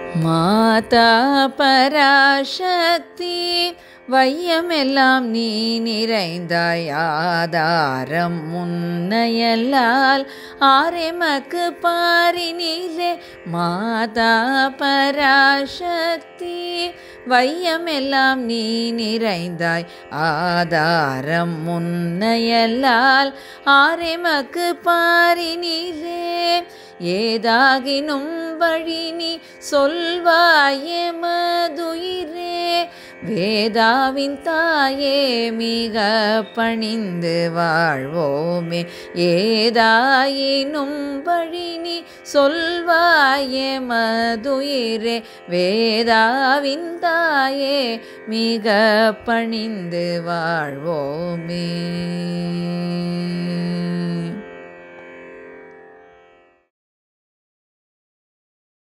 மாதா பராசக்தி வையமெல்லாம் நீ நிறைந்தாய் ஆதாரம் முன்னையல்லால் ஆரெமக்கு பாரினிலே மாதா பராசக்தி வையமெல்லாம் நீ நிறைந்தாய் ஆதாரம் முன்னையல்லால் ஆரெமக்கு பாரினிலே ஏதாகினும் வழி நீ சொல்வாயே மதுயிரே வேதாவின் தாயே மிக பணிந்து வாழ்வோமே ஏதாயினும் வழி நீ சொல்வாயே மதுயிரே வேதாவின் தாயே மிக பணிந்து வாழ்வோமே